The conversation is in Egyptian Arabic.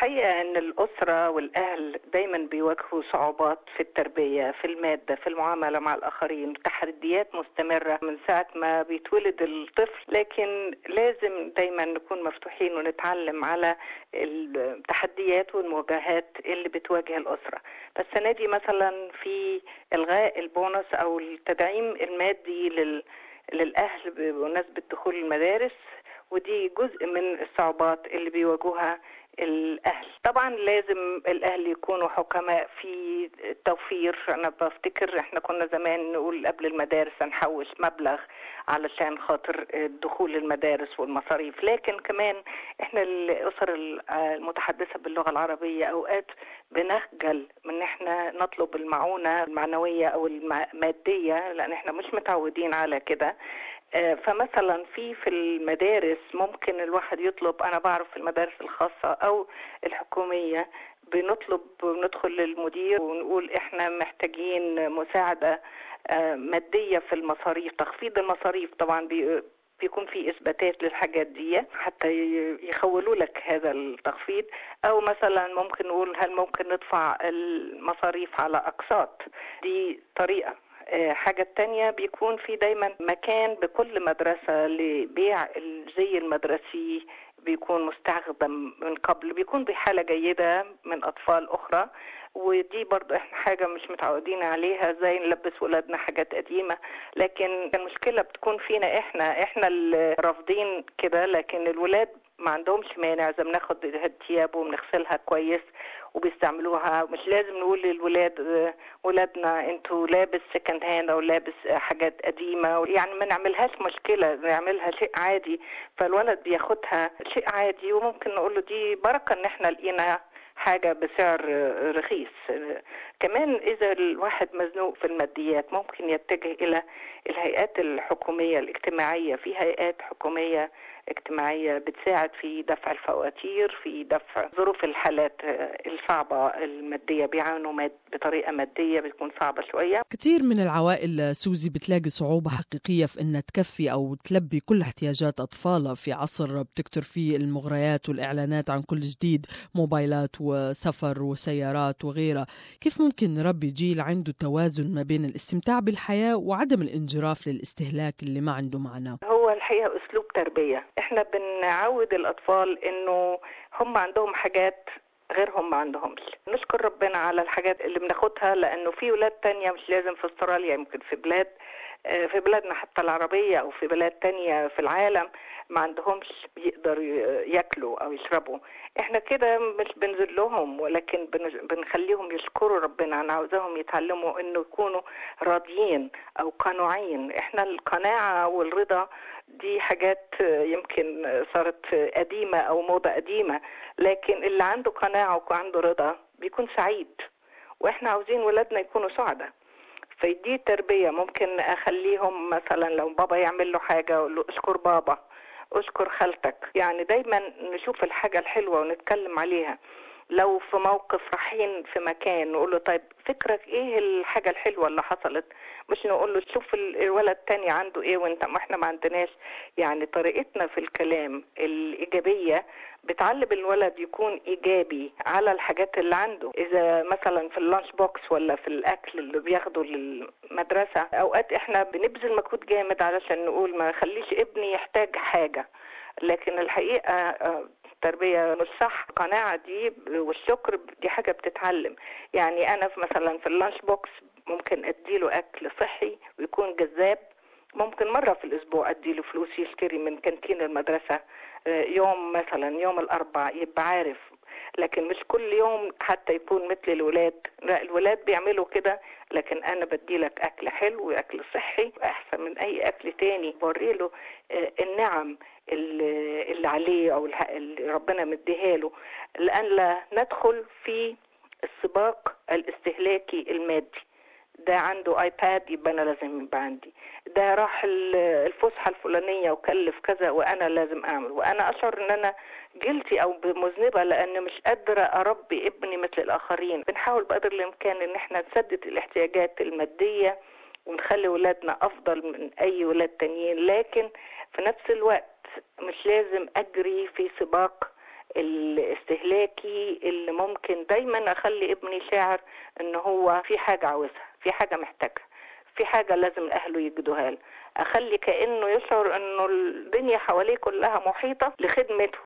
الحقيقة أن الأسرة والأهل دايما بيواجهوا صعوبات في التربية في المادة في المعاملة مع الآخرين تحديات مستمرة من ساعة ما بيتولد الطفل لكن لازم دايما نكون مفتوحين ونتعلم على التحديات والمواجهات اللي بتواجه الأسرة فالسنة دي مثلا في إلغاء البونص أو التدعيم المادي لل للأهل بمناسبة دخول المدارس ودي جزء من الصعوبات اللي بيواجهوها الاهل طبعا لازم الاهل يكونوا حكماء في التوفير انا بفتكر احنا كنا زمان نقول قبل المدارس هنحوش مبلغ علشان خاطر دخول المدارس والمصاريف لكن كمان احنا الاسر المتحدثه باللغه العربيه اوقات بنخجل من احنا نطلب المعونه المعنويه او الماديه لان احنا مش متعودين على كده فمثلا في في المدارس ممكن الواحد يطلب انا بعرف في المدارس الخاصه او الحكوميه بنطلب بندخل للمدير ونقول احنا محتاجين مساعده ماديه في المصاريف تخفيض المصاريف طبعا بي بيكون في اثباتات للحاجات دي حتى يخولوا لك هذا التخفيض او مثلا ممكن نقول هل ممكن ندفع المصاريف على اقساط دي طريقه حاجة تانية بيكون في دايما مكان بكل مدرسة لبيع الزي المدرسي بيكون مستخدم من قبل بيكون بحالة جيدة من أطفال أخرى ودي برضو احنا حاجة مش متعودين عليها زي نلبس ولادنا حاجات قديمة لكن المشكلة بتكون فينا احنا احنا اللي رافضين كده لكن الولاد ما عندهمش مانع اذا بناخد الثياب وبنغسلها كويس وبيستعملوها مش لازم نقول للولاد ولادنا انتوا لابس سكند هاند او لابس حاجات قديمه يعني ما نعملهاش مشكله نعملها شيء عادي فالولد بياخدها شيء عادي وممكن نقول له دي بركه ان احنا لقينا حاجة بسعر رخيص كمان إذا الواحد مزنوق في الماديات ممكن يتجه إلى الهيئات الحكومية الاجتماعية في هيئات حكومية اجتماعية بتساعد في دفع الفواتير في دفع ظروف الحالات الصعبة المادية بيعانوا ماد بطريقة مادية بتكون صعبة شوية كثير من العوائل سوزي بتلاقي صعوبة حقيقية في أنها تكفي أو تلبي كل احتياجات أطفالها في عصر بتكتر فيه المغريات والإعلانات عن كل جديد موبايلات وسفر وسيارات وغيرها كيف ممكن نربي جيل عنده توازن ما بين الاستمتاع بالحياة وعدم الانجراف للاستهلاك اللي ما عنده معنى هو الحقيقة أسلوب تربية احنا بنعود الأطفال إنه هم عندهم حاجات غيرهم ما عندهمش نشكر ربنا على الحاجات اللي بناخدها لأنه في ولاد تانية مش لازم في استراليا يمكن في بلاد في بلادنا حتى العربية أو في بلاد تانية في العالم ما عندهمش يقدروا ياكلوا أو يشربوا احنا كده مش بنزل لهم ولكن بنخليهم يشكروا ربنا انا عاوزاهم يتعلموا انه يكونوا راضيين او قانوعين احنا القناعة والرضا دي حاجات يمكن صارت قديمة او موضة قديمة لكن اللي عنده قناعة وعنده رضا بيكون سعيد واحنا عاوزين ولادنا يكونوا سعداء فدي تربية ممكن أخليهم مثلا لو بابا يعمل له حاجة أقول له اشكر بابا اشكر خالتك يعني دايما نشوف الحاجة الحلوة ونتكلم عليها لو في موقف رايحين في مكان نقول له طيب فكرك ايه الحاجة الحلوة اللي حصلت مش نقول له شوف الولد التاني عنده ايه وانت ما احنا ما عندناش يعني طريقتنا في الكلام الإيجابية بتعلم الولد يكون ايجابي على الحاجات اللي عنده اذا مثلا في اللانش بوكس ولا في الاكل اللي بياخده للمدرسه اوقات احنا بنبذل مجهود جامد علشان نقول ما خليش ابني يحتاج حاجه لكن الحقيقه التربيه مش صح القناعه دي والشكر دي حاجه بتتعلم يعني انا في مثلا في اللانش بوكس ممكن اديله اكل صحي ويكون جذاب ممكن مرة في الأسبوع أديله فلوس يشتري من كانتين المدرسة يوم مثلا يوم الأربع يبقى عارف لكن مش كل يوم حتى يكون مثل الولاد لا الولاد بيعملوا كده لكن أنا بديلك أكل حلو وأكل صحي أحسن من أي أكل تاني بوريله النعم اللي عليه أو اللي ربنا مديها له لأن لا ندخل في السباق الاستهلاكي المادي ده عنده ايباد يبقى انا لازم يبقى عندي ده راح الفسحه الفلانيه وكلف كذا وانا لازم اعمل وانا اشعر ان انا جلتي او مذنبه لان مش قادره اربي ابني مثل الاخرين بنحاول بقدر الامكان ان احنا نسدد الاحتياجات الماديه ونخلي ولادنا افضل من اي ولاد تانيين لكن في نفس الوقت مش لازم اجري في سباق الاستهلاكي اللي ممكن دايما اخلي ابني شاعر ان هو في حاجه عاوزها في حاجه محتاجها في حاجه لازم اهله يجدوها له اخلي كانه يشعر انه الدنيا حواليه كلها محيطه لخدمته